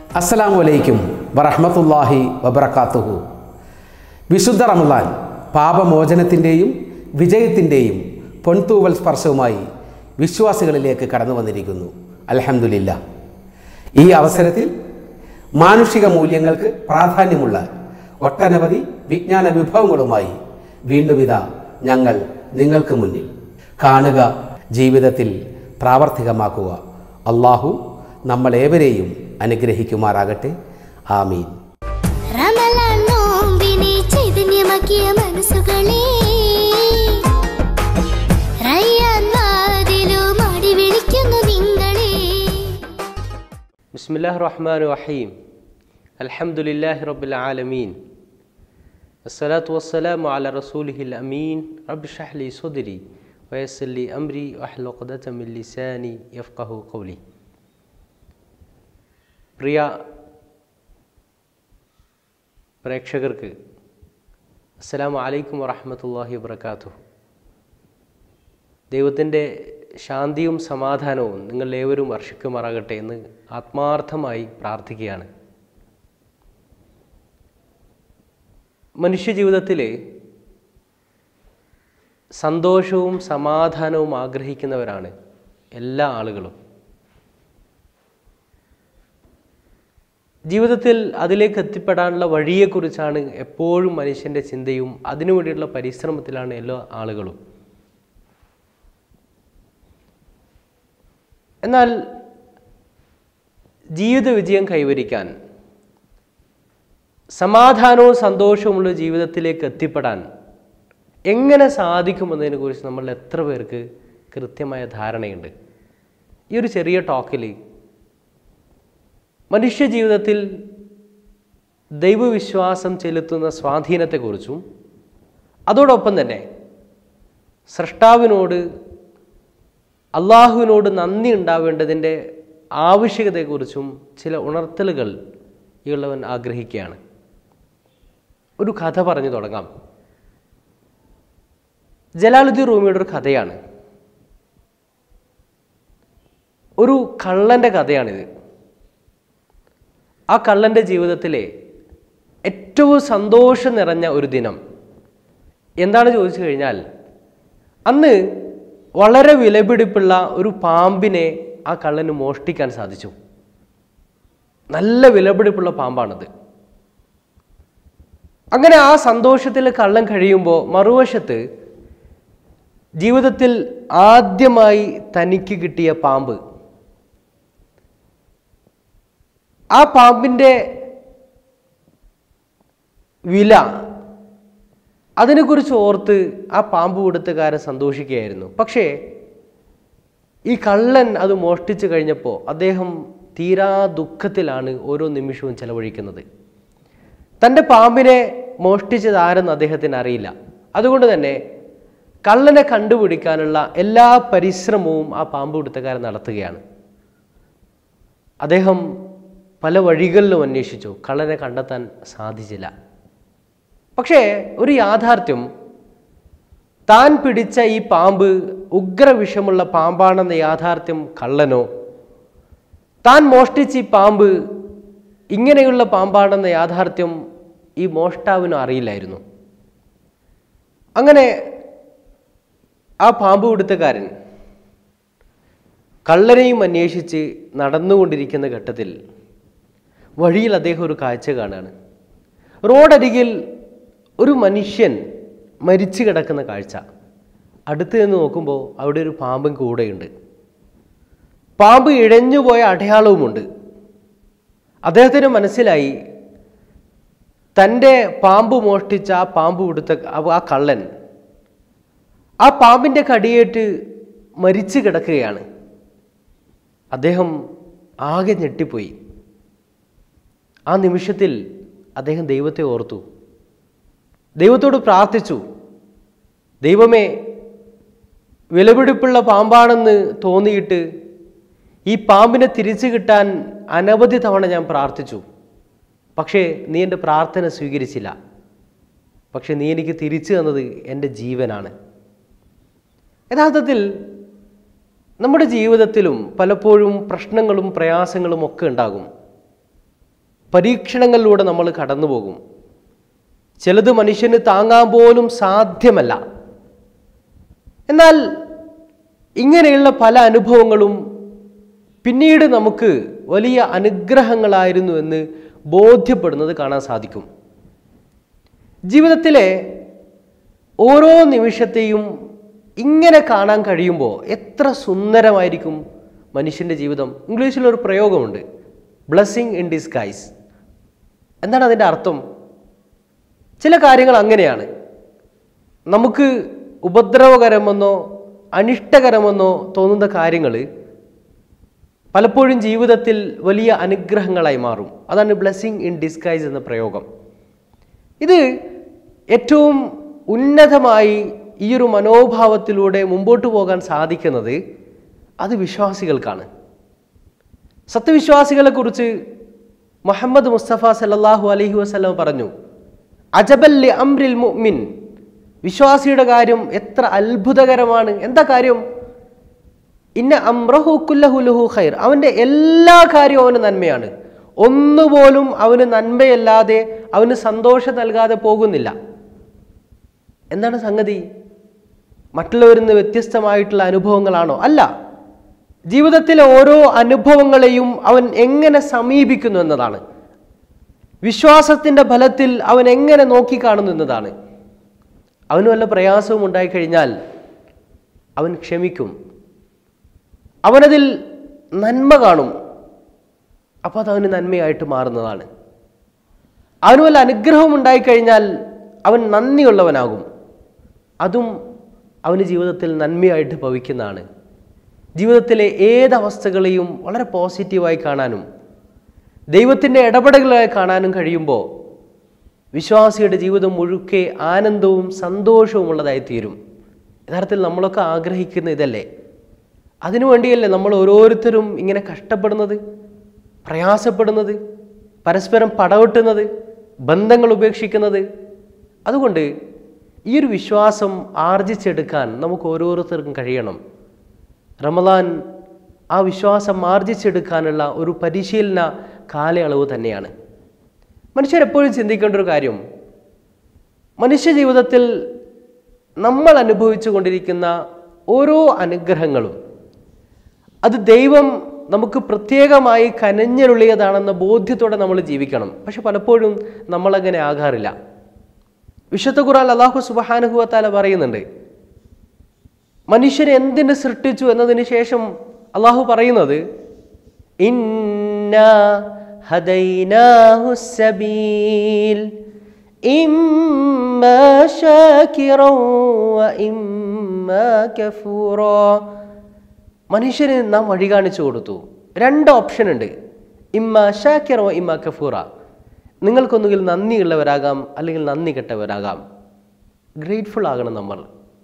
അസ്സലാമു അലൈക്കും വറഹ്മത്തുള്ളാഹി വബറകാതുഹു വിശുദ്ധ റമദാൻ പാപമോചനത്തിൻ്റെയും വിജയത്തിൻ്റെയും പൊൻതൂവൽ സ്പർശവുമായി വിശ്വാസികളിലേക്ക് കടന്നു വന്നിരിക്കുന്നു അൽഹംദുലില്ല ഈ അവസരത്തിൽ മാനുഷിക മൂല്യങ്ങൾക്ക് പ്രാധാന്യമുള്ള ഒട്ടനവധി വിജ്ഞാന വിഭവങ്ങളുമായി വീണ്ടും ഇതാ ഞങ്ങൾ നിങ്ങൾക്ക് മുന്നിൽ കാണുക ജീവിതത്തിൽ പ്രാവർത്തികമാക്കുക അള്ളാഹു നമ്മളേവരെയും അനുഗ്രഹിക്കുമാറാകട്ടെ ആമീൻ റമലാൻ നോമ്പിനെ ചൈതന്യമാക്കിയ മനസ്സുകളെ റയ്യാൻ വാതിലുമാടി വിളിക്കുന്നു നിങ്ങളെ بسم الله الرحمن الرحيم الحمد لله رب العالمين الصلاة والسلام على رسوله الأمين رب اشرح لي صدري ويسر لي أمري واحلل عقدة من لساني يفقه قولي പ്രിയ പ്രേക്ഷകർക്ക് അസ്സലാമു അലൈക്കും വറഹമത്തല്ലാഹി വബർക്കാത്തു ദൈവത്തിൻ്റെ ശാന്തിയും സമാധാനവും നിങ്ങൾ ഏവരും വർഷിക്കുമാറാകട്ടെ എന്ന് ആത്മാർത്ഥമായി പ്രാർത്ഥിക്കുകയാണ് മനുഷ്യജീവിതത്തിൽ സന്തോഷവും സമാധാനവും ആഗ്രഹിക്കുന്നവരാണ് എല്ലാ ആളുകളും ജീവിതത്തിൽ അതിലേക്ക് എത്തിപ്പെടാനുള്ള വഴിയെക്കുറിച്ചാണ് എപ്പോഴും മനുഷ്യൻ്റെ ചിന്തയും അതിനു വേണ്ടിയുള്ള പരിശ്രമത്തിലാണ് എല്ലാ ആളുകളും എന്നാൽ ജീവിത വിജയം കൈവരിക്കാൻ സമാധാനവും സന്തോഷവുമുള്ള ജീവിതത്തിലേക്ക് എത്തിപ്പെടാൻ എങ്ങനെ സാധിക്കുമെന്നതിനെക്കുറിച്ച് നമ്മൾ എത്ര പേർക്ക് കൃത്യമായ ധാരണയുണ്ട് ഈ ഒരു ചെറിയ ടോക്കിൽ മനുഷ്യ ജീവിതത്തിൽ ദൈവവിശ്വാസം ചെലുത്തുന്ന സ്വാധീനത്തെക്കുറിച്ചും അതോടൊപ്പം തന്നെ സൃഷ്ടാവിനോട് അള്ളാഹുവിനോട് നന്ദി ഉണ്ടാവേണ്ടതിൻ്റെ ആവശ്യകതയെക്കുറിച്ചും ചില ഉണർത്തലുകൾ ഈ ഉള്ളവൻ ആഗ്രഹിക്കുകയാണ് ഒരു കഥ പറഞ്ഞു തുടങ്ങാം ജലാലുദ്ദീൻ റൂമിയുടെ ഒരു കഥയാണ് ഒരു കള്ളൻ്റെ കഥയാണിത് ആ കള്ളൻ്റെ ജീവിതത്തിലെ ഏറ്റവും സന്തോഷം നിറഞ്ഞ ഒരു ദിനം എന്താണ് ചോദിച്ചു കഴിഞ്ഞാൽ അന്ന് വളരെ വിലപിടിപ്പുള്ള ഒരു പാമ്പിനെ ആ കള്ളന് മോഷ്ടിക്കാൻ സാധിച്ചു നല്ല വിലപിടിപ്പുള്ള പാമ്പാണത് അങ്ങനെ ആ സന്തോഷത്തിൽ കള്ളൻ കഴിയുമ്പോൾ മറുവശത്ത് ജീവിതത്തിൽ ആദ്യമായി തനിക്ക് കിട്ടിയ പാമ്പ് ആ പാമ്പിൻ്റെ വില അതിനെക്കുറിച്ച് ഓർത്ത് ആ പാമ്പ് കൊടുത്തുകാരൻ സന്തോഷിക്കുകയായിരുന്നു പക്ഷേ ഈ കള്ളൻ അത് മോഷ്ടിച്ചു കഴിഞ്ഞപ്പോൾ അദ്ദേഹം തീരാ ദുഃഖത്തിലാണ് ഓരോ നിമിഷവും ചെലവഴിക്കുന്നത് തൻ്റെ പാമ്പിനെ മോഷ്ടിച്ചത് ആരെന്ന് അദ്ദേഹത്തിന് അറിയില്ല അതുകൊണ്ട് തന്നെ കള്ളനെ കണ്ടുപിടിക്കാനുള്ള എല്ലാ പരിശ്രമവും ആ പാമ്പ് കൊടുത്തുകാരൻ നടത്തുകയാണ് അദ്ദേഹം പല വഴികളിലും അന്വേഷിച്ചു കള്ളനെ കണ്ടെത്താൻ സാധിച്ചില്ല പക്ഷേ ഒരു യാഥാർത്ഥ്യം താൻ പിടിച്ച ഈ പാമ്പ് ഉഗ്രവിഷമുള്ള പാമ്പാണെന്ന യാഥാർത്ഥ്യം കള്ളനോ താൻ മോഷ്ടിച്ച ഈ പാമ്പ് ഇങ്ങനെയുള്ള പാമ്പാണെന്ന യാഥാർത്ഥ്യം ഈ മോഷ്ടാവിനും അറിയില്ലായിരുന്നു അങ്ങനെ ആ പാമ്പ് കൊടുത്തക്കാരൻ കള്ളനെയും അന്വേഷിച്ച് നടന്നുകൊണ്ടിരിക്കുന്ന ഘട്ടത്തിൽ വഴിയിൽ അദ്ദേഹം ഒരു കാഴ്ച കാണുകയാണ് റോഡരികിൽ ഒരു മനുഷ്യൻ മരിച്ചു കിടക്കുന്ന കാഴ്ച അടുത്ത് നിന്ന് നോക്കുമ്പോൾ അവിടെ ഒരു പാമ്പും കൂടെയുണ്ട് പാമ്പ് ഇഴഞ്ഞുപോയ അടയാളവുമുണ്ട് അദ്ദേഹത്തിന് മനസ്സിലായി തൻ്റെ പാമ്പ് മോഷ്ടിച്ച ആ പാമ്പ് കൊടുത്ത ആ കള്ളൻ ആ പാമ്പിൻ്റെ കടിയേറ്റ് മരിച്ചു കിടക്കുകയാണ് അദ്ദേഹം ആകെ ഞെട്ടിപ്പോയി ആ നിമിഷത്തിൽ അദ്ദേഹം ദൈവത്തെ ഓർത്തു ദൈവത്തോട് പ്രാർത്ഥിച്ചു ദൈവമേ വിലപിടിപ്പുള്ള പാമ്പാണെന്ന് തോന്നിയിട്ട് ഈ പാമ്പിനെ തിരിച്ചു കിട്ടാൻ അനവധി തവണ ഞാൻ പ്രാർത്ഥിച്ചു പക്ഷേ നീ എൻ്റെ പ്രാർത്ഥന സ്വീകരിച്ചില്ല പക്ഷെ നീ എനിക്ക് തിരിച്ചു തന്നത് എൻ്റെ ജീവനാണ് യഥാർത്ഥത്തിൽ നമ്മുടെ ജീവിതത്തിലും പലപ്പോഴും പ്രശ്നങ്ങളും പ്രയാസങ്ങളും ഒക്കെ ഉണ്ടാകും പരീക്ഷണങ്ങളിലൂടെ നമ്മൾ കടന്നു പോകും ചിലത് മനുഷ്യന് താങ്ങാൻ പോലും സാധ്യമല്ല എന്നാൽ ഇങ്ങനെയുള്ള പല അനുഭവങ്ങളും പിന്നീട് നമുക്ക് വലിയ അനുഗ്രഹങ്ങളായിരുന്നു എന്ന് ബോധ്യപ്പെടുന്നത് കാണാൻ സാധിക്കും ജീവിതത്തിലെ ഓരോ നിമിഷത്തെയും ഇങ്ങനെ കാണാൻ കഴിയുമ്പോൾ എത്ര സുന്ദരമായിരിക്കും മനുഷ്യൻ്റെ ജീവിതം ഇംഗ്ലീഷിലൊരു പ്രയോഗമുണ്ട് ബ്ലെസ്സിങ് ഇൻ ഡിസ്ഗൈസ് എന്താണ് അതിൻ്റെ അർത്ഥം ചില കാര്യങ്ങൾ അങ്ങനെയാണ് നമുക്ക് ഉപദ്രവകരമെന്നോ അനിഷ്ടകരമെന്നോ തോന്നുന്ന കാര്യങ്ങൾ പലപ്പോഴും ജീവിതത്തിൽ വലിയ അനുഗ്രഹങ്ങളായി മാറും അതാണ് ബ്ലെസ്സിങ് ഇൻ ഡിസ്ഗൈസ് എന്ന പ്രയോഗം ഇത് ഏറ്റവും ഉന്നതമായി ഈ ഒരു മനോഭാവത്തിലൂടെ മുമ്പോട്ട് പോകാൻ സാധിക്കുന്നത് അത് വിശ്വാസികൾക്കാണ് സത്യവിശ്വാസികളെക്കുറിച്ച് മുഹമ്മദ് മുസ്തഫ സല്ലല്ലാഹു അലൈഹി വസല്ലം പറഞ്ഞു അജബല്ലി അംരിൽ മുഅ്മിൻ വിശ്വാസിയുടെ കാര്യം എത്ര അത്ഭുതകരമാണ് എന്താ കാര്യം ഇന്ന അമ്രഹു കുല്ലഹുലുഹു ഖൈർ അവൻ്റെ എല്ലാ കാര്യവും അവന് നന്മയാണ് ഒന്നുപോലും അവന് നന്മയല്ലാതെ അവന് സന്തോഷം നൽകാതെ പോകുന്നില്ല എന്താണ് സംഗതി മറ്റുള്ളവരിൽ നിന്ന് വ്യത്യസ്തമായിട്ടുള്ള അനുഭവങ്ങളാണോ അല്ല ജീവിതത്തിലെ ഓരോ അനുഭവങ്ങളെയും അവൻ എങ്ങനെ സമീപിക്കുന്നു എന്നതാണ് വിശ്വാസത്തിൻ്റെ ഫലത്തിൽ അവൻ എങ്ങനെ നോക്കിക്കാണുന്നു എന്നതാണ് അവന് വല്ല പ്രയാസവും ഉണ്ടായിക്കഴിഞ്ഞാൽ അവൻ ക്ഷമിക്കും അവനതിൽ നന്മ കാണും അപ്പോൾ അത് അവന് നന്മയായിട്ട് മാറുന്നതാണ് അവന് വല്ല അനുഗ്രഹവും ഉണ്ടായിക്കഴിഞ്ഞാൽ അവൻ നന്ദിയുള്ളവനാകും അതും അവന് ജീവിതത്തിൽ നന്മയായിട്ട് ഭവിക്കുന്നതാണ് ജീവിതത്തിലെ ഏതവസ്ഥകളെയും വളരെ പോസിറ്റീവായി കാണാനും ദൈവത്തിൻ്റെ ഇടപെടലുകളായി കാണാനും കഴിയുമ്പോൾ വിശ്വാസിയുടെ ജീവിതം മുഴുക്കെ ആനന്ദവും സന്തോഷവും ഉള്ളതായി തീരും യഥാർത്ഥത്തിൽ നമ്മളൊക്കെ ആഗ്രഹിക്കുന്ന ഇതല്ലേ അതിനുവേണ്ടിയല്ലേ നമ്മൾ ഓരോരുത്തരും ഇങ്ങനെ കഷ്ടപ്പെടുന്നത് പ്രയാസപ്പെടുന്നത് പരസ്പരം പടവെട്ടുന്നത് ബന്ധങ്ങൾ ഉപേക്ഷിക്കുന്നത് അതുകൊണ്ട് ഈ ഒരു വിശ്വാസം ആർജിച്ചെടുക്കാൻ നമുക്ക് ഓരോരുത്തർക്കും കഴിയണം റമദാൻ ആ വിശ്വാസം ആർജിച്ചെടുക്കാനുള്ള ഒരു പരിശീലന കാലയളവ് തന്നെയാണ് മനുഷ്യരെപ്പോഴും ചിന്തിക്കേണ്ട ഒരു കാര്യം മനുഷ്യ ജീവിതത്തിൽ നമ്മൾ അനുഭവിച്ചു കൊണ്ടിരിക്കുന്ന ഓരോ അനുഗ്രഹങ്ങളും അത് ദൈവം നമുക്ക് പ്രത്യേകമായി കനഞ്ഞരുളിയതാണെന്ന ബോധ്യത്തോടെ നമ്മൾ ജീവിക്കണം പക്ഷെ പലപ്പോഴും നമ്മളങ്ങനെ ആകാറില്ല വിശുദ്ധ ഖുറാൻ അള്ളാഹു സുബഹാനുഹുവത്താല പറയുന്നുണ്ട് മനുഷ്യനെ എന്തിന് സൃഷ്ടിച്ചു എന്നതിന് ശേഷം അള്ളാഹു പറയുന്നത് ഇന്നാ ഹദൈനാഹു സബീൽ ഇമ്മാ ശാകിറൻ വ ഇമ്മാ കഫൂറാ മനുഷ്യന് നാം വഴി കാണിച്ചു കൊടുത്തു രണ്ട് ഓപ്ഷൻ ഉണ്ട് ഇമ്മ ഷാക്കിറോ ഇമ്മ കഫൂറ നിങ്ങൾക്കൊന്നുകിൽ നന്ദിയുള്ളവരാകാം അല്ലെങ്കിൽ നന്ദി കെട്ടവരാകാം ഗ്രേറ്റ്ഫുൾ ആകണം നമ്മൾ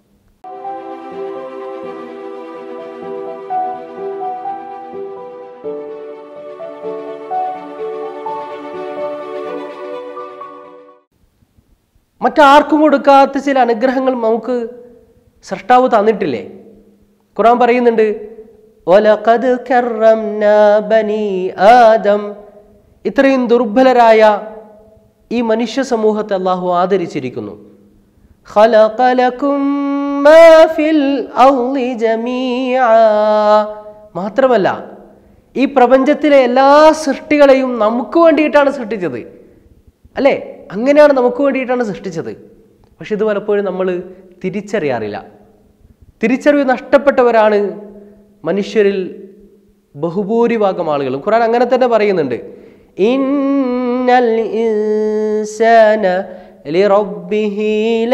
മറ്റാർക്കും കൊടുക്കാത്ത ചില അനുഗ്രഹങ്ങൾ നമുക്ക് സൃഷ്ടാവ് തന്നിട്ടില്ലേ ഖുറാൻ പറയുന്നുണ്ട് "വലഖദ് കറംനാ ബനി ആദം ഇത്രയും ദുർബലരായ ഈ മനുഷ്യ സമൂഹത്തെ അള്ളാഹു ആദരിച്ചിരിക്കുന്നു "ഖലഖ ലക്കും മാ ഫിൽ അർളി ജമീഅ." മാത്രമല്ല ഈ പ്രപഞ്ചത്തിലെ എല്ലാ സൃഷ്ടികളെയും നമുക്ക് വേണ്ടിയിട്ടാണ് സൃഷ്ടിച്ചത് അല്ലേ അങ്ങനെയാണ് നമുക്ക് വേണ്ടിയിട്ടാണ് സൃഷ്ടിച്ചത് പക്ഷെ ഇത് പലപ്പോഴും നമ്മൾ തിരിച്ചറിയാറില്ല തിരിച്ചറിവ് നഷ്ടപ്പെട്ടവരാണ് മനുഷ്യരിൽ ബഹുഭൂരിഭാഗം ആളുകളും ഖുറാൻ അങ്ങനെ തന്നെ പറയുന്നുണ്ട് ഇന്നൽ ഇൻസാന ലിറബ്ബിഹി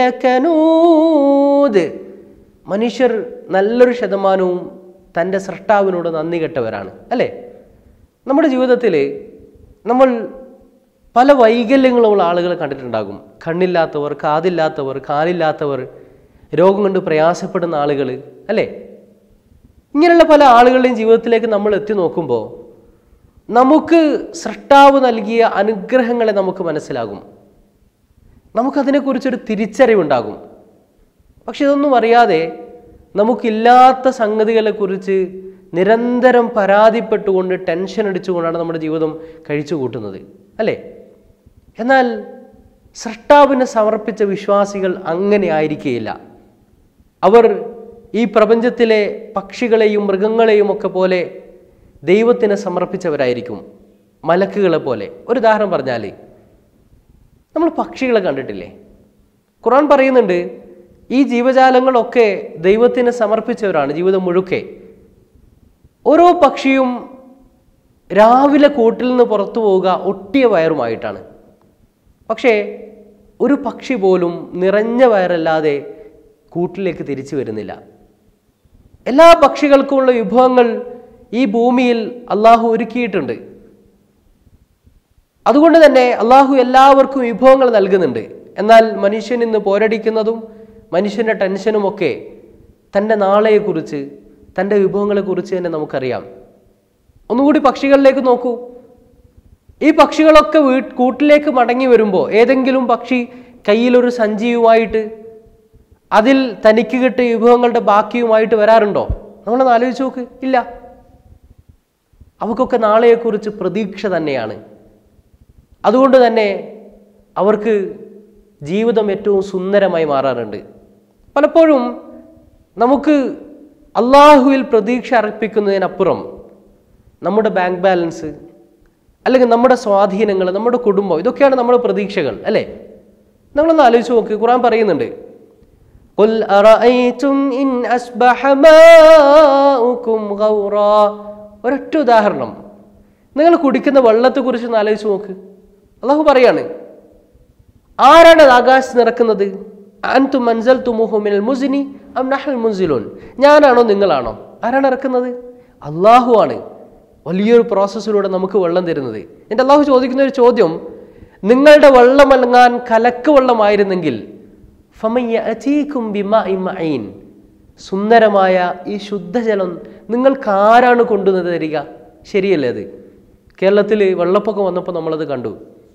ലകനൂദ് മനുഷ്യർ നല്ലൊരു ശതമാനവും തൻ്റെ സൃഷ്ടാവിനോട് നന്ദി കെട്ടവരാണ് അല്ലേ നമ്മുടെ ജീവിതത്തിൽ നമ്മൾ പല വൈകല്യങ്ങളുള്ള ആളുകളെ കണ്ടിട്ടുണ്ടാകും കണ്ണില്ലാത്തവർ കാതില്ലാത്തവർ കാലില്ലാത്തവർ രോഗം കൊണ്ട് പ്രയാസപ്പെടുന്ന ആളുകൾ അല്ലേ ഇങ്ങനെയുള്ള പല ആളുകളുടെയും ജീവിതത്തിലേക്ക് നമ്മൾ എത്തി നോക്കുമ്പോൾ നമുക്ക് സൃഷ്ടാവ് നൽകിയ അനുഗ്രഹങ്ങളെ നമുക്ക് മനസ്സിലാകും നമുക്കതിനെക്കുറിച്ചൊരു തിരിച്ചറിവുണ്ടാകും പക്ഷെ ഇതൊന്നും അറിയാതെ നമുക്കില്ലാത്ത സംഗതികളെക്കുറിച്ച് നിരന്തരം പരാതിപ്പെട്ടുകൊണ്ട് ടെൻഷൻ അടിച്ചുകൊണ്ടാണ് നമ്മുടെ ജീവിതം കഴിച്ചു കൂട്ടുന്നത് അല്ലേ എന്നാൽ സൃഷ്ടാവിന് സമർപ്പിച്ച വിശ്വാസികൾ അങ്ങനെ ആയിരിക്കുകയില്ല അവർ ഈ പ്രപഞ്ചത്തിലെ പക്ഷികളെയും മൃഗങ്ങളെയും ഒക്കെ പോലെ ദൈവത്തിന് സമർപ്പിച്ചവരായിരിക്കും മലക്കുകളെ പോലെ ഒരു ഉദാഹരണം പറഞ്ഞാൽ നമ്മൾ പക്ഷികളെ കണ്ടിട്ടില്ലേ ഖുറാൻ പറയുന്നുണ്ട് ഈ ജീവജാലങ്ങളൊക്കെ ദൈവത്തിന് സമർപ്പിച്ചവരാണ് ജീവിതം മുഴുക്കെ ഓരോ പക്ഷിയും രാവിലെ കൂട്ടിൽ നിന്ന് പുറത്തു പോവുക ഒട്ടിയ വയറുമായിട്ടാണ് പക്ഷേ ഒരു പക്ഷി പോലും നിറഞ്ഞ വയറല്ലാതെ കൂട്ടിലേക്ക് തിരിച്ചു വരുന്നില്ല എല്ലാ പക്ഷികൾക്കുമുള്ള വിഭവങ്ങൾ ഈ ഭൂമിയിൽ അള്ളാഹു ഒരുക്കിയിട്ടുണ്ട് അതുകൊണ്ട് തന്നെ അള്ളാഹു എല്ലാവർക്കും വിഭവങ്ങൾ നൽകുന്നുണ്ട് എന്നാൽ മനുഷ്യൻ ഇന്ന് പോരടിക്കുന്നതും മനുഷ്യൻ്റെ ടെൻഷനുമൊക്കെ തൻ്റെ നാളെയെക്കുറിച്ച് തൻ്റെ വിഭവങ്ങളെക്കുറിച്ച് തന്നെ നമുക്കറിയാം ഒന്നുകൂടി പക്ഷികളിലേക്ക് നോക്കൂ ഈ പക്ഷികളൊക്കെ വീ കൂട്ടിലേക്ക് മടങ്ങി വരുമ്പോൾ ഏതെങ്കിലും പക്ഷി കയ്യിലൊരു സഞ്ചിയുമായിട്ട് അതിൽ തനിക്ക് കിട്ടിയ വിഭവങ്ങളുടെ ബാക്കിയുമായിട്ട് വരാറുണ്ടോ നമ്മളൊന്ന് ആലോചിച്ച് നോക്ക് ഇല്ല അവക്കൊക്കെ നാളെയെക്കുറിച്ച് പ്രതീക്ഷ തന്നെയാണ് അതുകൊണ്ട് തന്നെ അവർക്ക് ജീവിതം ഏറ്റവും സുന്ദരമായി മാറാറുണ്ട് പലപ്പോഴും നമുക്ക് അള്ളാഹുവിൽ പ്രതീക്ഷ അർപ്പിക്കുന്നതിനപ്പുറം നമ്മുടെ ബാങ്ക് ബാലൻസ് അല്ലെങ്കിൽ നമ്മുടെ സ്വാധീനങ്ങൾ നമ്മുടെ കുടുംബം ഇതൊക്കെയാണ് നമ്മുടെ പ്രതീക്ഷകൾ അല്ലേ നമ്മളൊന്ന് ആലോചിച്ച് നോക്ക് ഖുറാൻ പറയുന്നുണ്ട് قل أرأيتم إن أصبح ماؤكم غورا ഒരൊറ്റ ഉദാഹരണം നിങ്ങൾ കുടിക്കുന്ന വെള്ളത്തെക്കുറിച്ച് ഒന്ന് ആലോചിച്ച് നോക്ക് അള്ളാഹു പറയാണ് ആരാണ് അത് ആകാശത്ത് നിറക്കുന്നത് അൻതു മൻസൽ തുമുഹുമിൽ മുസിനി അം നഹൽ മുൻസിലോൻ ഞാനാണോ നിങ്ങളാണോ ആരാണ് ഇറക്കുന്നത് അള്ളാഹു ആണ് വലിയൊരു പ്രോസസ്സിലൂടെ നമുക്ക് വെള്ളം തരുന്നത് എൻ്റെ അള്ളാഹു ചോദിക്കുന്ന ഒരു ചോദ്യം നിങ്ങളുടെ വെള്ളമലങ്ങാൻ കലക്ക് വെള്ളമായിരുന്നെങ്കിൽ ഫമയ്യഅതീകും ബിമാഇൻ മഈൻ. സുന്ദരമായ ഈ ശുദ്ധജലം നിങ്ങൾക്ക് ആരാണ് കൊണ്ടുവന്ന് തരിക ശരിയല്ലേ അത് കേരളത്തിൽ വെള്ളപ്പൊക്കം വന്നപ്പോൾ നമ്മളത് കണ്ടു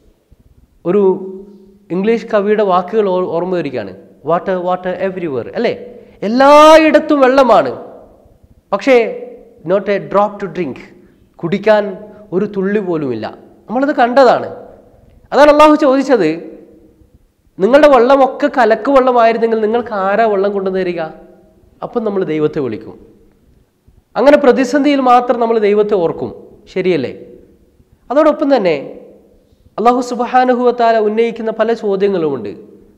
ഒരു ഇംഗ്ലീഷ് കവിയുടെ വാക്കുകൾ ഓർ- ഓർമ്മ വരികയാണ് വാട്ടർ വാട്ടർ എവ്രിവർ അല്ലേ എല്ലായിടത്തും വെള്ളമാണ് പക്ഷേ not a drop to drink കുടിക്കാൻ ഒരു തുള്ളി പോലുമില്ല നമ്മളത് കണ്ടതാണ് അതാണ് അള്ളാഹു ചോദിച്ചത് നിങ്ങളുടെ വെള്ളമൊക്കെ കലക്ക് വെള്ളമായിരുന്നെങ്കിൽ നിങ്ങൾക്ക് ആരാ വെള്ളം കൊണ്ടുവന്ന് തരിക അപ്പം നമ്മൾ ദൈവത്തെ വിളിക്കും അങ്ങനെ പ്രതിസന്ധിയിൽ മാത്രം നമ്മൾ ദൈവത്തെ ഓർക്കും ശരിയല്ലേ അതോടൊപ്പം തന്നെ അള്ളാഹു സുബഹാനുഭവത്താല ഉന്നയിക്കുന്ന പല ചോദ്യങ്ങളുമുണ്ട്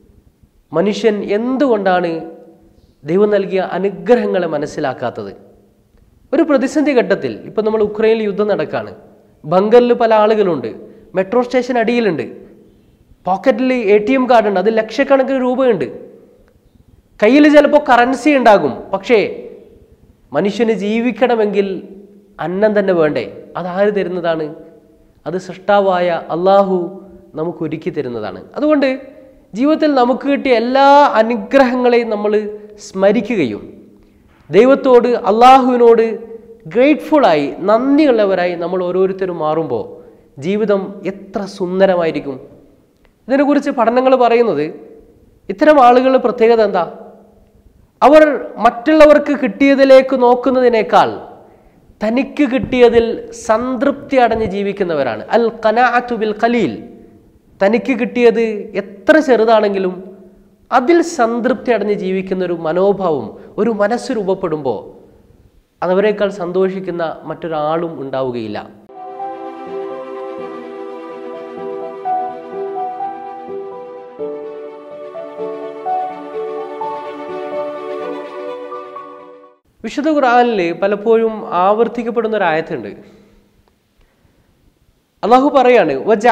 മനുഷ്യൻ എന്തുകൊണ്ടാണ് ദൈവം നൽകിയ അനുഗ്രഹങ്ങളെ മനസ്സിലാക്കാത്തത് ഒരു പ്രതിസന്ധി ഘട്ടത്തിൽ ഇപ്പം നമ്മൾ ഉക്രൈനിൽ യുദ്ധം നടക്കുകയാണ് ബങ്കറിൽ പല ആളുകളുണ്ട് മെട്രോ സ്റ്റേഷൻ അടിയിലുണ്ട് പോക്കറ്റിൽ എ ടി എം കാർഡ് ഉണ്ട് അത് ലക്ഷക്കണക്കിന് രൂപയുണ്ട് കയ്യിൽ ചിലപ്പോൾ കറൻസി ഉണ്ടാകും പക്ഷേ മനുഷ്യന് ജീവിക്കണമെങ്കിൽ അന്നം തന്നെ വേണ്ടേ അതാര് തരുന്നതാണ് അത് സൃഷ്ടാവായ അള്ളാഹു നമുക്ക് ഒരുക്കി തരുന്നതാണ് അതുകൊണ്ട് ജീവിതത്തിൽ നമുക്ക് കിട്ടിയ എല്ലാ അനുഗ്രഹങ്ങളെയും നമ്മൾ സ്മരിക്കുകയും ദൈവത്തോട് അള്ളാഹുവിനോട് ഗ്രേറ്റ്ഫുള്ളായി നന്ദിയുള്ളവരായി നമ്മൾ ഓരോരുത്തരും മാറുമ്പോൾ ജീവിതം എത്ര സുന്ദരമായിരിക്കും ഇതിനെക്കുറിച്ച് പഠനങ്ങൾ പറയുന്നത് ഇത്തരം ആളുകളുടെ പ്രത്യേകത എന്താ അവർ മറ്റുള്ളവർക്ക് കിട്ടിയതിലേക്ക് നോക്കുന്നതിനേക്കാൾ തനിക്ക് കിട്ടിയതിൽ സംതൃപ്തി അടഞ്ഞ് ജീവിക്കുന്നവരാണ് അൽ കനാഅത്തു ബിൽ ഖലീൽ തനിക്ക് കിട്ടിയത് എത്ര ചെറുതാണെങ്കിലും അതിൽ സംതൃപ്തി അടഞ്ഞ് ജീവിക്കുന്ന ഒരു മനോഭാവം ഒരു മനസ്സ് രൂപപ്പെടുമ്പോൾ അതവരെക്കാൾ സന്തോഷിക്കുന്ന മറ്റൊരാളും ഉണ്ടാവുകയില്ല വിശുദ്ധ ഖുർആനിൽ പലപ്പോഴും ആവർത്തിക്കപ്പെടുന്ന ഒരു ആയത്തുണ്ട് അള്ളാഹു പറയാണ്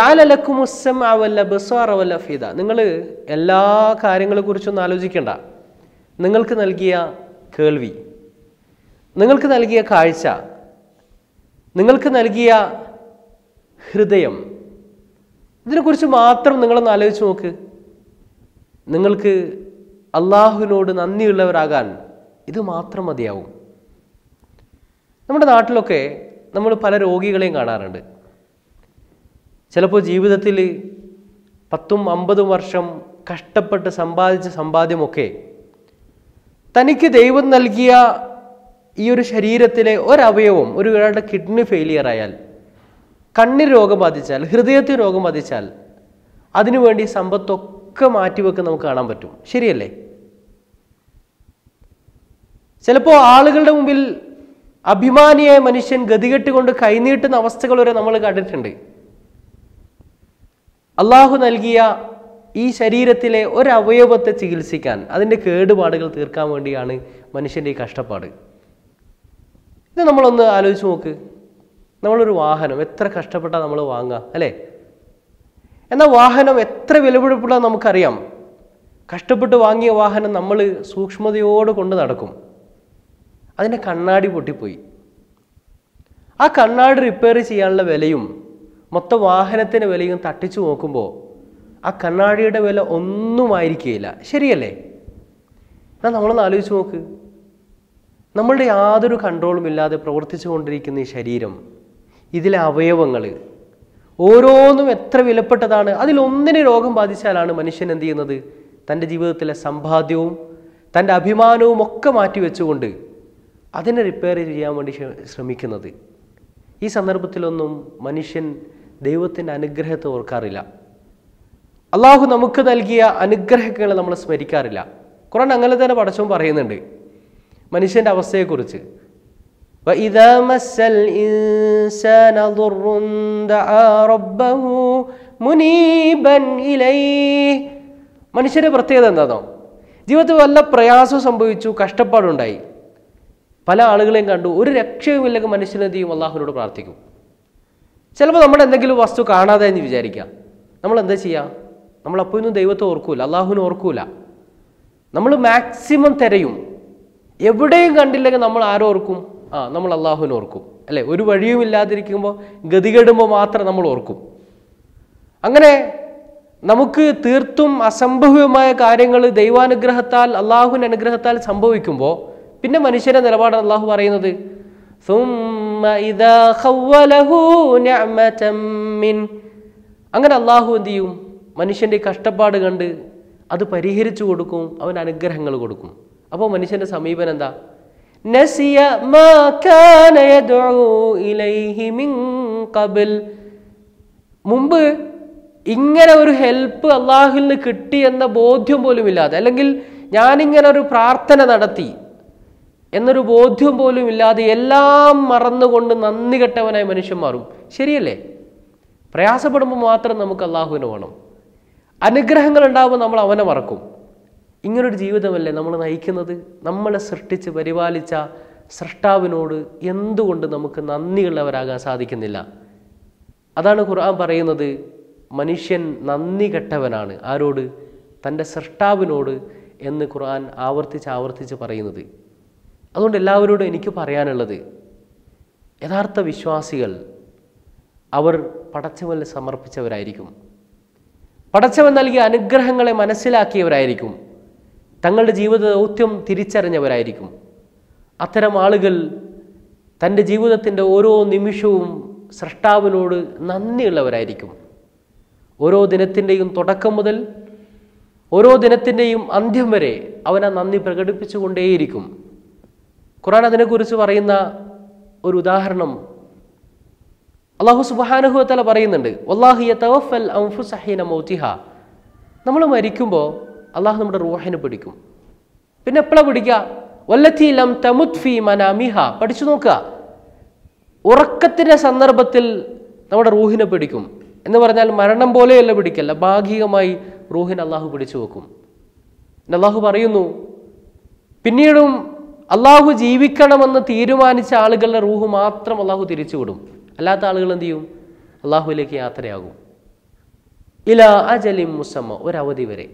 ഫീദ നിങ്ങൾ എല്ലാ കാര്യങ്ങളെ കുറിച്ചൊന്നും ആലോചിക്കണ്ട നിങ്ങൾക്ക് നൽകിയ കേൾവി നിങ്ങൾക്ക് നൽകിയ കാഴ്ച നിങ്ങൾക്ക് നൽകിയ ഹൃദയം ഇതിനെക്കുറിച്ച് മാത്രം നിങ്ങളൊന്ന് ആലോചിച്ച് നോക്ക് നിങ്ങൾക്ക് അള്ളാഹുവിനോട് നന്ദിയുള്ളവരാകാൻ ഇത് മാത്രം മതിയാവും നമ്മുടെ നാട്ടിലൊക്കെ നമ്മൾ പല രോഗികളെയും കാണാറുണ്ട് ചിലപ്പോൾ ജീവിതത്തിൽ പത്തും അമ്പതും വർഷം കഷ്ടപ്പെട്ട് സമ്പാദിച്ച സമ്പാദ്യമൊക്കെ തനിക്ക് ദൈവം നൽകിയ ഈ ഒരു ശരീരത്തിലെ ഒരവയവം ഒരു ഒരാളുടെ കിഡ്നി ഫെയിലിയർ ആയാൽ കണ്ണിന് രോഗം ബാധിച്ചാൽ ഹൃദയത്തിന് രോഗം ബാധിച്ചാൽ അതിനുവേണ്ടി സമ്പത്തൊക്കെ മാറ്റിവെക്കാൻ നമുക്ക് കാണാൻ പറ്റും ശരിയല്ലേ ചിലപ്പോൾ ആളുകളുടെ മുമ്പിൽ അഭിമാനിയായ മനുഷ്യൻ ഗതികെട്ടുകൊണ്ട് കൈനീട്ടുന്ന അവസ്ഥകൾ വരെ നമ്മൾ കണ്ടിട്ടുണ്ട് അള്ളാഹു നൽകിയ ഈ ശരീരത്തിലെ ഒരവയവത്തെ ചികിത്സിക്കാൻ അതിൻ്റെ കേടുപാടുകൾ തീർക്കാൻ വേണ്ടിയാണ് മനുഷ്യൻ്റെ ഈ കഷ്ടപ്പാട് ഇത് നമ്മളൊന്ന് ആലോചിച്ച് നോക്ക് നമ്മളൊരു വാഹനം എത്ര കഷ്ടപ്പെട്ടാൽ നമ്മൾ വാങ്ങുക അല്ലേ എന്നാൽ വാഹനം എത്ര വിലപിടിപ്പുള്ള നമുക്കറിയാം കഷ്ടപ്പെട്ട് വാങ്ങിയ വാഹനം നമ്മൾ സൂക്ഷ്മതയോടെ കൊണ്ട് നടക്കും അതിൻ്റെ കണ്ണാടി പൊട്ടിപ്പോയി ആ കണ്ണാടി റിപ്പയർ ചെയ്യാനുള്ള വിലയും മൊത്തം വാഹനത്തിൻ്റെ വിലയും തട്ടിച്ചു നോക്കുമ്പോൾ ആ കണ്ണാടിയുടെ വില ഒന്നും ആയിരിക്കുകയില്ല ശരിയല്ലേ എന്നാൽ നമ്മളൊന്ന് ആലോചിച്ച് നോക്ക് നമ്മളുടെ യാതൊരു കൺട്രോളും ഇല്ലാതെ പ്രവർത്തിച്ചു കൊണ്ടിരിക്കുന്ന ഈ ശരീരം ഇതിലെ അവയവങ്ങൾ ഓരോന്നും എത്ര വിലപ്പെട്ടതാണ് അതിലൊന്നിനെ രോഗം ബാധിച്ചാലാണ് മനുഷ്യൻ എന്ത് ചെയ്യുന്നത് തൻ്റെ ജീവിതത്തിലെ സമ്പാദ്യവും തൻ്റെ അഭിമാനവും ഒക്കെ മാറ്റി വെച്ചുകൊണ്ട് അതിനെ റിപ്പയർ ചെയ്യാൻ വേണ്ടി ശ്ര- ശ്രമിക്കുന്നത് ഈ സന്ദർഭത്തിലൊന്നും മനുഷ്യൻ ദൈവത്തിൻ്റെ അനുഗ്രഹത്തെ ഓർക്കാറില്ല അള്ളാഹു നമുക്ക് നൽകിയ അനുഗ്രഹങ്ങളെ നമ്മൾ സ്മരിക്കാറില്ല ഖുറാൻ അങ്ങനെ തന്നെ പടച്ചവും പറയുന്നുണ്ട് മനുഷ്യൻ്റെ അവസ്ഥയെക്കുറിച്ച് وإذا مس الإنسان ضر دعا ربه منيبا إليه മനുഷ്യന്റെ പ്രത്യേകത എന്താണോ ജീവിതത്തിൽ വല്ല പ്രയാസം സംഭവിച്ചു കഷ്ടപ്പാടുണ്ടായി പല ആളുകളെയും കണ്ടു ഒരു രക്ഷയുമില്ലെങ്കിൽ മനുഷ്യൻ എന്ത് ചെയ്യും അള്ളാഹുവിനോട് പ്രാർത്ഥിക്കും ചിലപ്പോൾ നമ്മുടെ എന്തെങ്കിലും വസ്തു കാണാതെ എന്ന് വിചാരിക്കാം നമ്മൾ എന്താ ചെയ്യുക നമ്മൾ അപ്പോഴൊന്നും ദൈവത്തെ ഓർക്കൂല അള്ളാഹുവിനെ ഓർക്കൂല നമ്മൾ മാക്സിമം തിരയും എവിടെയും കണ്ടില്ലെങ്കിൽ നമ്മൾ ആരോ ഓർക്കും ആ നമ്മൾ അള്ളാഹുവിനെ ഓർക്കും അല്ലേ ഒരു വഴിയും ഇല്ലാതിരിക്കുമ്പോൾ ഗതികെടുമ്പോൾ മാത്രം നമ്മൾ ഓർക്കും അങ്ങനെ നമുക്ക് തീർത്തും അസംഭവ്യമായ കാര്യങ്ങൾ ദൈവാനുഗ്രഹത്താൽ അള്ളാഹുവിൻ്റെ അനുഗ്രഹത്താൽ സംഭവിക്കുമ്പോൾ പിന്നെ മനുഷ്യന്റെ നിലപാട് അള്ളാഹു പറയുന്നത് ثم إذا خوله نعمة من അങ്ങനെ അള്ളാഹു എന്ത് ചെയ്യും മനുഷ്യൻ്റെ ഈ കഷ്ടപ്പാട് കണ്ട് അത് പരിഹരിച്ചു കൊടുക്കും അവൻ അനുഗ്രഹങ്ങൾ കൊടുക്കും അപ്പോൾ മനുഷ്യൻ്റെ സമീപനം എന്താ നസിയ മാ കാന യദ്ഉ ഇലൈഹി മിൻ ഖബൽ മുമ്പ് ഇങ്ങനെ ഒരു ഹെൽപ്പ് അള്ളാഹുവിൽ നിന്ന് കിട്ടി എന്ന ബോധ്യം പോലും ഇല്ലാതെ അല്ലെങ്കിൽ ഞാനിങ്ങനെ ഒരു പ്രാർത്ഥന നടത്തി എന്നൊരു ബോധ്യം പോലും ഇല്ലാതെ എല്ലാം മറന്നുകൊണ്ട് നന്ദി കെട്ടവനായി മനുഷ്യൻ മാറും ശരിയല്ലേ പ്രയാസപ്പെടുമ്പോൾ മാത്രം നമുക്ക് അള്ളാഹുവിന് വേണം അനുഗ്രഹങ്ങൾ ഉണ്ടാകുമ്പോൾ നമ്മൾ അവനെ മറക്കും ഇങ്ങനൊരു ജീവിതമല്ലേ നമ്മൾ നയിക്കുന്നത് നമ്മളെ സൃഷ്ടിച്ച് പരിപാലിച്ച സൃഷ്ടാവിനോട് എന്തുകൊണ്ട് നമുക്ക് നന്ദിയുള്ളവരാകാൻ സാധിക്കുന്നില്ല അതാണ് ഖുർആൻ പറയുന്നത് മനുഷ്യൻ നന്ദി കെട്ടവനാണ് ആരോട് തൻ്റെ സൃഷ്ടാവിനോട് എന്ന് ഖുർആൻ ആവർത്തിച്ച് ആവർത്തിച്ച് പറയുന്നത് അതുകൊണ്ട് എല്ലാവരോടും എനിക്ക് പറയാനുള്ളത് യഥാർത്ഥ വിശ്വാസികൾ അവർ പടച്ചവന് സമർപ്പിച്ചവരായിരിക്കും പടച്ചവൻ നൽകിയ അനുഗ്രഹങ്ങളെ മനസ്സിലാക്കിയവരായിരിക്കും തങ്ങളുടെ ജീവിത ദൗത്യം തിരിച്ചറിഞ്ഞവരായിരിക്കും അത്തരം ആളുകൾ തൻ്റെ ജീവിതത്തിൻ്റെ ഓരോ നിമിഷവും സൃഷ്ടാവിനോട് നന്ദിയുള്ളവരായിരിക്കും ഓരോ ദിനത്തിൻ്റെയും തുടക്കം മുതൽ ഓരോ ദിനത്തിൻ്റെയും അന്ത്യം വരെ അവൻ ആ നന്ദി പ്രകടിപ്പിച്ചുകൊണ്ടേയിരിക്കും ഖുറാൻ അതിനെക്കുറിച്ച് പറയുന്ന ഒരു ഉദാഹരണം അള്ളാഹു സുബാനുഹുവത്തല പറയുന്നുണ്ട് വല്ലാഹിയ തവഫൽ അംഫുസഹീന മൗത്തിഹ നമ്മൾ മരിക്കുമ്പോൾ അള്ളാഹു നമ്മുടെ റൂഹിനെ പിടിക്കും പിന്നെ എപ്പോഴാണ് പിടിക്കുക വല്ലത്തി ലം തമുത് ഫി മനാമിഹ പഠിച്ചു നോക്കുക ഉറക്കത്തിൻ്റെ സന്ദർഭത്തിൽ നമ്മുടെ റൂഹിനെ പിടിക്കും എന്ന് പറഞ്ഞാൽ മരണം പോലെയല്ല പിടിക്കല്ല ഭാഗികമായി റൂഹിനെ അള്ളാഹു പിടിച്ചു വെക്കും പിന്നെ അള്ളാഹു പറയുന്നു പിന്നീടും അള്ളാഹു ജീവിക്കണമെന്ന് തീരുമാനിച്ച ആളുകളുടെ റൂഹ് മാത്രം അള്ളാഹു തിരിച്ചുവിടും അല്ലാത്ത ആളുകൾ എന്ത് ചെയ്യും അള്ളാഹുവിലേക്ക് യാത്രയാകും ഇല അജലിം മുസമ്മ ഒരവധി വരെ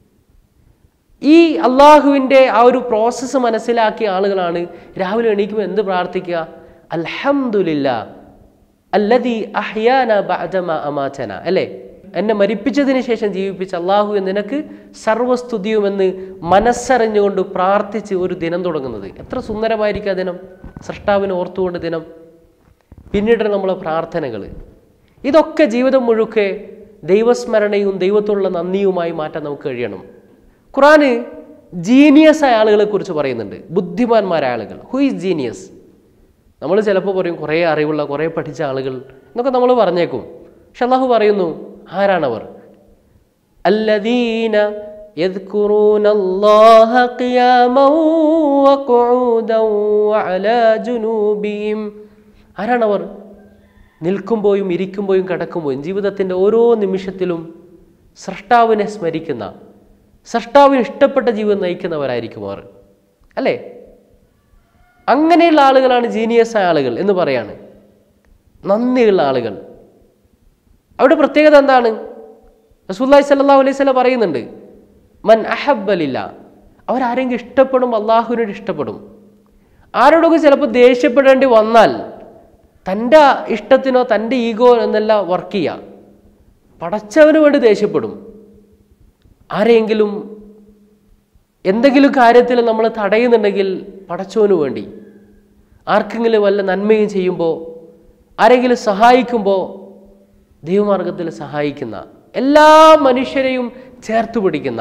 ഈ അള്ളാഹുവിൻ്റെ ആ ഒരു പ്രോസസ്സ് മനസ്സിലാക്കിയ ആളുകളാണ് രാവിലെ എണീക്കുമ്പോൾ എന്ത് പ്രാർത്ഥിക്കുക അൽഹംദുലില്ല അല്ലതി അഹ്യാന ബഅദമ അമാചന അല്ലേ എന്നെ മരിപ്പിച്ചതിന് ശേഷം ജീവിപ്പിച്ച അള്ളാഹു നിനക്ക് സർവസ്തുതിയുമെന്ന് മനസ്സറിഞ്ഞുകൊണ്ട് പ്രാർത്ഥിച്ച് ഒരു ദിനം തുടങ്ങുന്നത് എത്ര സുന്ദരമായിരിക്കും ആ ദിനം സൃഷ്ടാവിനെ ഓർത്തുകൊണ്ട് ദിനം പിന്നീട് നമ്മളെ പ്രാർത്ഥനകൾ ഇതൊക്കെ ജീവിതം മുഴുക്കെ ദൈവസ്മരണയും ദൈവത്തോടുള്ള നന്ദിയുമായി മാറ്റാൻ നമുക്ക് കഴിയണം ഖുറാന് ജീനിയസ് ആയ ആളുകളെ കുറിച്ച് പറയുന്നുണ്ട് ബുദ്ധിമാന്മാരായ ആളുകൾ ഹു ഈസ് ജീനിയസ് നമ്മൾ ചിലപ്പോൾ പറയും കുറേ അറിവുള്ള കുറേ പഠിച്ച ആളുകൾ എന്നൊക്കെ നമ്മൾ പറഞ്ഞേക്കും പക്ഷെ അള്ളാഹു പറയുന്നു ആരാണവർ الذين يذكرون الله قياما وقعودا وعلى جنوبهم ആരാണവർ നിൽക്കുമ്പോഴും ഇരിക്കുമ്പോഴും കിടക്കുമ്പോഴും ജീവിതത്തിൻ്റെ ഓരോ നിമിഷത്തിലും സൃഷ്ടാവിനെ സ്മരിക്കുന്ന സൃഷ്ടാവിന് ഇഷ്ടപ്പെട്ട ജീവിതം നയിക്കുന്നവരായിരിക്കും അവർ അല്ലേ അങ്ങനെയുള്ള ആളുകളാണ് ജീനിയസ് ആയ ആളുകൾ എന്ന് പറയാണ് നന്ദിയുള്ള ആളുകൾ അവിടെ പ്രത്യേകത എന്താണ് റസൂല്ലായി സല്ലാ അലൈഹി സ്വലം പറയുന്നുണ്ട് മൻ അഹബലില്ല അവരാരെങ്കിലും ഇഷ്ടപ്പെടും അള്ളാഹുവിനോട് ഇഷ്ടപ്പെടും ആരോടൊക്കെ ചിലപ്പോൾ ദേഷ്യപ്പെടേണ്ടി വന്നാൽ തൻ്റെ ഇഷ്ടത്തിനോ തൻ്റെ ഈഗോ എന്നല്ല വർക്ക് ചെയ്യുക പടച്ചവന് വേണ്ടി ദേഷ്യപ്പെടും ആരെങ്കിലും എന്തെങ്കിലും കാര്യത്തിൽ നമ്മൾ തടയുന്നുണ്ടെങ്കിൽ പടച്ചവന് വേണ്ടി ആർക്കെങ്കിലും വല്ല നന്മയും ചെയ്യുമ്പോൾ ആരെങ്കിലും സഹായിക്കുമ്പോൾ ദൈവമാർഗത്തിൽ സഹായിക്കുന്ന എല്ലാ മനുഷ്യരെയും ചേർത്ത് പിടിക്കുന്ന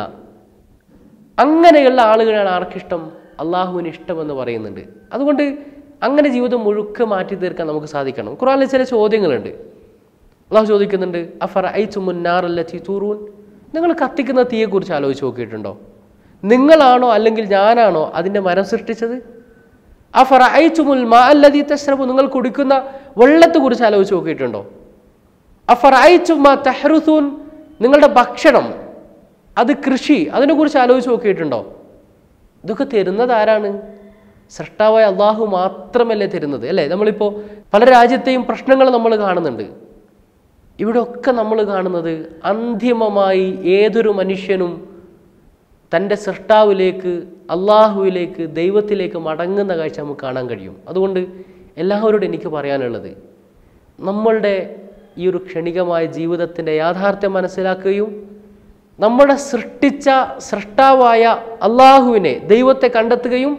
അങ്ങനെയുള്ള ആളുകളാണ് ആർക്കിഷ്ടം അള്ളാഹുവിന് ഇഷ്ടമെന്ന് പറയുന്നുണ്ട് അതുകൊണ്ട് അങ്ങനെ ജീവിതം മുഴുക്കെ മാറ്റി തീർക്കാൻ നമുക്ക് സാധിക്കണം ഖുറാനിൽ ചില ചോദ്യങ്ങളുണ്ട് അള്ളാഹു ചോദിക്കുന്നുണ്ട് അഫർ ഐ ചുമുന്നാറല്ല ചീത്തൂറൂൻ നിങ്ങൾ കത്തിക്കുന്ന തീയെക്കുറിച്ച് ആലോചിച്ച് നോക്കിയിട്ടുണ്ടോ നിങ്ങളാണോ അല്ലെങ്കിൽ ഞാനാണോ അതിൻ്റെ മരം സൃഷ്ടിച്ചത് അഫർ ഐ ചുമുൽ മാ അല്ലതീ തശ്രബു നിങ്ങൾ കുടിക്കുന്ന വെള്ളത്തെക്കുറിച്ച് ആലോചിച്ച് നോക്കിയിട്ടുണ്ടോ അഫർ ഐ ചുമാ തെഹ്റുസൂൻ നിങ്ങളുടെ ഭക്ഷണം അത് കൃഷി അതിനെക്കുറിച്ച് ആലോചിച്ച് നോക്കിയിട്ടുണ്ടോ ഇതൊക്കെ തരുന്നത് ആരാണ് സൃഷ്ടാവായ അള്ളാഹു മാത്രമല്ലേ തരുന്നത് അല്ലേ നമ്മളിപ്പോൾ പല രാജ്യത്തെയും പ്രശ്നങ്ങൾ നമ്മൾ കാണുന്നുണ്ട് ഇവിടെയൊക്കെ നമ്മൾ കാണുന്നത് അന്തിമമായി ഏതൊരു മനുഷ്യനും തൻ്റെ സൃഷ്ടാവിലേക്ക് അള്ളാഹുവിലേക്ക് ദൈവത്തിലേക്ക് മടങ്ങുന്ന കാഴ്ച നമുക്ക് കാണാൻ കഴിയും അതുകൊണ്ട് എല്ലാവരോടും എനിക്ക് പറയാനുള്ളത് നമ്മളുടെ ഈ ഒരു ക്ഷണികമായ ജീവിതത്തിൻ്റെ യാഥാർത്ഥ്യം മനസ്സിലാക്കുകയും നമ്മുടെ സൃഷ്ടിച്ച സൃഷ്ടാവായ അള്ളാഹുവിനെ ദൈവത്തെ കണ്ടെത്തുകയും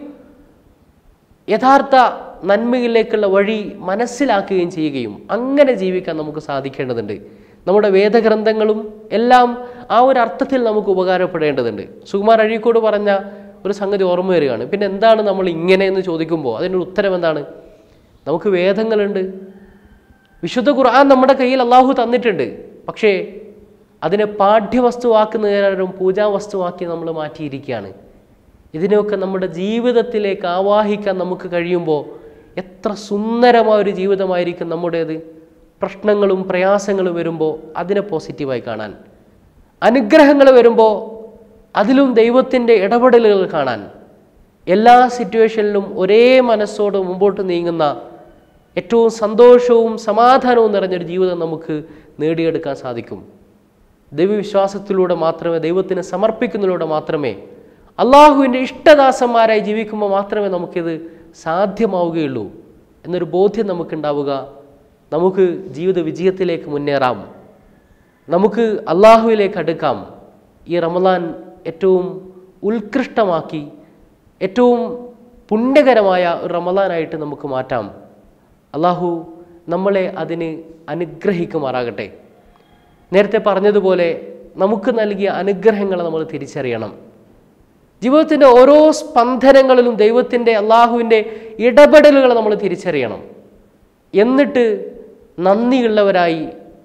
യഥാർത്ഥ നന്മയിലേക്കുള്ള വഴി മനസ്സിലാക്കുകയും ചെയ്യുകയും അങ്ങനെ ജീവിക്കാൻ നമുക്ക് സാധിക്കേണ്ടതുണ്ട് നമ്മുടെ വേദഗ്രന്ഥങ്ങളും എല്ലാം ആ ഒരു അർത്ഥത്തിൽ നമുക്ക് ഉപകാരപ്പെടേണ്ടതുണ്ട് സുകുമാർ അഴീക്കോട് പറഞ്ഞ ഒരു സംഗതി ഓർമ്മ വരികയാണ് പിന്നെ എന്താണ് നമ്മൾ ഇങ്ങനെ എന്ന് ചോദിക്കുമ്പോൾ അതിൻ്റെ ഉത്തരം എന്താണ് നമുക്ക് വേദങ്ങളുണ്ട് വിശുദ്ധ ഖുർആൻ നമ്മുടെ കയ്യിൽ അള്ളാഹു തന്നിട്ടുണ്ട് പക്ഷേ അതിനെ പാഠ്യവസ്തുവാക്കുന്ന നേരം പൂജാവസ്തുവാക്കി നമ്മൾ മാറ്റിയിരിക്കുകയാണ് ഇതിനെയൊക്കെ നമ്മുടെ ജീവിതത്തിലേക്ക് ആവാഹിക്കാൻ നമുക്ക് കഴിയുമ്പോൾ എത്ര സുന്ദരമായ ഒരു ജീവിതമായിരിക്കും നമ്മുടേത് പ്രശ്നങ്ങളും പ്രയാസങ്ങളും വരുമ്പോൾ അതിനെ പോസിറ്റീവായി കാണാൻ അനുഗ്രഹങ്ങൾ വരുമ്പോൾ അതിലും ദൈവത്തിൻ്റെ ഇടപെടലുകൾ കാണാൻ എല്ലാ സിറ്റുവേഷനിലും ഒരേ മനസ്സോട് മുമ്പോട്ട് നീങ്ങുന്ന ഏറ്റവും സന്തോഷവും സമാധാനവും നിറഞ്ഞൊരു ജീവിതം നമുക്ക് നേടിയെടുക്കാൻ സാധിക്കും ദൈവവിശ്വാസത്തിലൂടെ മാത്രമേ ദൈവത്തിന് സമർപ്പിക്കുന്നതിലൂടെ മാത്രമേ അള്ളാഹുവിൻ്റെ ഇഷ്ടദാസന്മാരായി ജീവിക്കുമ്പോൾ മാത്രമേ നമുക്കിത് സാധ്യമാവുകയുള്ളൂ എന്നൊരു ബോധ്യം നമുക്കുണ്ടാവുക നമുക്ക് ജീവിത വിജയത്തിലേക്ക് മുന്നേറാം നമുക്ക് അള്ളാഹുവിലേക്ക് അടുക്കാം ഈ റമദാൻ ഏറ്റവും ഉത്കൃഷ്ടമാക്കി ഏറ്റവും പുണ്യകരമായ ഒരു റമദാനായിട്ട് നമുക്ക് മാറ്റാം അള്ളാഹു നമ്മളെ അതിന് അനുഗ്രഹിക്കുമാറാകട്ടെ നേരത്തെ പറഞ്ഞതുപോലെ നമുക്ക് നൽകിയ അനുഗ്രഹങ്ങളെ നമ്മൾ തിരിച്ചറിയണം ജീവിതത്തിൻ്റെ ഓരോ സ്പന്ദനങ്ങളിലും ദൈവത്തിൻ്റെ അള്ളാഹുവിൻ്റെ ഇടപെടലുകൾ നമ്മൾ തിരിച്ചറിയണം എന്നിട്ട് നന്ദിയുള്ളവരായി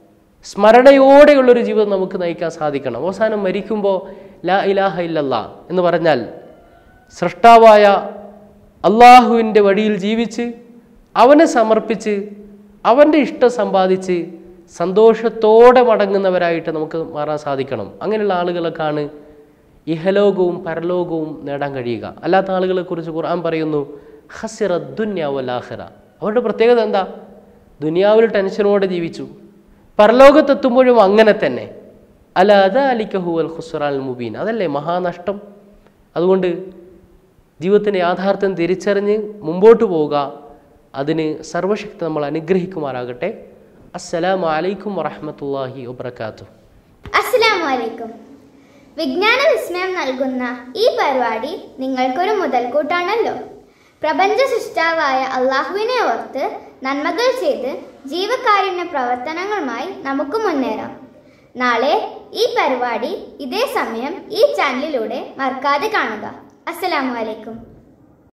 സ്മരണയോടെയുള്ളൊരു ജീവിതം നമുക്ക് നയിക്കാൻ സാധിക്കണം അവസാനം മരിക്കുമ്പോൾ ലാ ഇലാഹ ഇല്ലല്ലാ എന്ന് പറഞ്ഞാൽ സൃഷ്ടാവായ അള്ളാഹുവിൻ്റെ വഴിയിൽ ജീവിച്ച് അവനെ സമർപ്പിച്ച് അവൻ്റെ ഇഷ്ടം സമ്പാദിച്ച് സന്തോഷത്തോടെ മടങ്ങുന്നവരായിട്ട് നമുക്ക് മാറാൻ സാധിക്കണം അങ്ങനെയുള്ള ആളുകളൊക്കെയാണ് ഇഹലോകവും പരലോകവും നേടാൻ കഴിയുക അല്ലാത്ത ആളുകളെ കുറിച്ച് ഖുർആൻ പറയുന്നു ഹസിറ ദുന്യാവലാഹിറ അവരുടെ പ്രത്യേകത എന്താ ദുനിയാവിൽ ടെൻഷനോടെ ജീവിച്ചു പരലോകത്തെത്തുമ്പോഴും അങ്ങനെ തന്നെ അല അത അലിക്കഹുവൽ ഖുസ്റാൽ മുബീൻ അതല്ലേ മഹാനഷ്ടം അതുകൊണ്ട് ജീവിതത്തിൻ്റെ യാഥാർത്ഥ്യം തിരിച്ചറിഞ്ഞ് മുമ്പോട്ട് പോവുക അതിന് സർവശക്തി നമ്മൾ അനുഗ്രഹിക്കുമാറാകട്ടെ അസ്സലാമു അലൈക്കും വറഹമത്തല്ലാഹി വബർക്കാത്തു അസ്സലാമു അലൈക്കും വിജ്ഞാന വിസ്മയം നൽകുന്ന ഈ പരിപാടി നിങ്ങൾക്കൊരു മുതൽക്കൂട്ടാണല്ലോ പ്രപഞ്ച സൃഷ്ടാവായ അള്ളാഹുവിനെ ഓർത്ത് നന്മകൾ ചെയ്ത് ജീവകാരുണ്യ പ്രവർത്തനങ്ങളുമായി നമുക്ക് മുന്നേറാം നാളെ ഈ പരിപാടി ഇതേ സമയം ഈ ചാനലിലൂടെ മറക്കാതെ കാണുക അസ്സലാമു അലൈക്കും